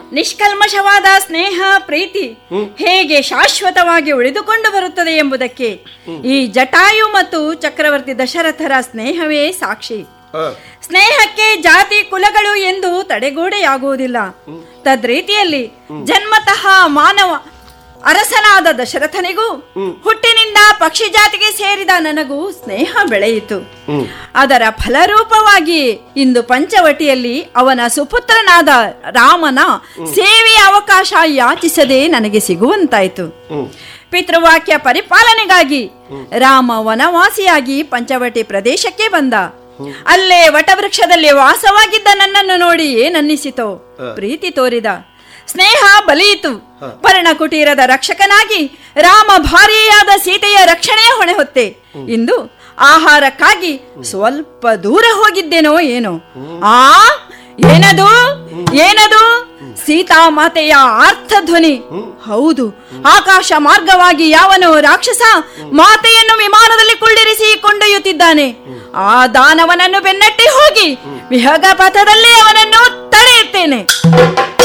ನಿಷ್ಕಲ್ಮಶವಾದ ಸ್ನೇಹ ಪ್ರೀತಿ ಹೇಗೆ ಶಾಶ್ವತವಾಗಿ ಉಳಿದುಕೊಂಡು ಬರುತ್ತದೆ ಎಂಬುದಕ್ಕೆ ಈ ಜಟಾಯು ಮತ್ತು ಚಕ್ರವರ್ತಿ ದಶರಥರ ಸ್ನೇಹವೇ ಸಾಕ್ಷಿ ಆ, ಸ್ನೇಹಕ್ಕೆ ಜಾತಿ ಕುಲಗಳು ಎಂದು ತಡೆಗೋಡೆಯಾಗುವುದಿಲ್ಲ ತದ್ರೀತಿಯಲ್ಲಿ ಜನ್ಮತಃ ಮಾನವ ಅರಸನಾದ ದಶರಥನಿಗೂ ಹುಟ್ಟಿನಿಂದ ಪಕ್ಷಿ ಜಾತಿಗೆ ಸೇರಿದ ನನಗೂ ಸ್ನೇಹ ಬೆಳೆಯಿತು ಅದರ ಫಲರೂಪವಾಗಿ ಇಂದು ಪಂಚವಟಿಯಲ್ಲಿ ಅವನ ಸುಪುತ್ರನಾದ ರಾಮನ ಸೇವೆಯ ಅವಕಾಶ ಯಾಚಿಸದೆ ನನಗೆ ಸಿಗುವಂತಾಯಿತು ಪಿತೃವಾಕ್ಯ ಪರಿಪಾಲನೆಗಾಗಿ ರಾಮ ವನವಾಸಿಯಾಗಿ ಪಂಚವಟಿ ಪ್ರದೇಶಕ್ಕೆ ಬಂದ ಅಲ್ಲೇ ವಟವೃಕ್ಷದಲ್ಲಿ ವಾಸವಾಗಿದ್ದ ನನ್ನನ್ನು ನೋಡಿ ಏನನ್ನಿಸಿತೋ ಪ್ರೀತಿ ತೋರಿದ ಸ್ನೇಹ ಬಲಿಯಿತು ಪರ್ಣಕುಟೀರದ ರಕ್ಷಕನಾಗಿ ರಾಮ ಭಾರ್ಯೆಯಾದ ಸೀತೆಯ ರಕ್ಷಣೆಯ ಹೊಣೆ ಹೊತ್ತೆ ಇಂದು ಆಹಾರಕ್ಕಾಗಿ ಸ್ವಲ್ಪ ದೂರ ಹೋಗಿದ್ದೇನೋ ಏನೋ ಆ ಏನದು ಏನದು ಸೀತಾಮಾತೆಯ ಆರ್ಥಧ್ವನಿ ಹೌದು ಆಕಾಶ ಮಾರ್ಗವಾಗಿ ಯಾವನೋ ರಾಕ್ಷಸ ಮಾತೆಯನ್ನು ವಿಮಾನದಲ್ಲಿ ಕುಳ್ಳಿರಿಸಿ ಕೊಂಡೊಯ್ಯುತ್ತಿದ್ದಾನೆ ಆ ದಾನವನನ್ನು ಬೆನ್ನಟ್ಟಿ ಹೋಗಿ ವಿಹಗ ಪಥದಲ್ಲೇ ಅವನನ್ನು ತಡೆಯುತ್ತೇನೆ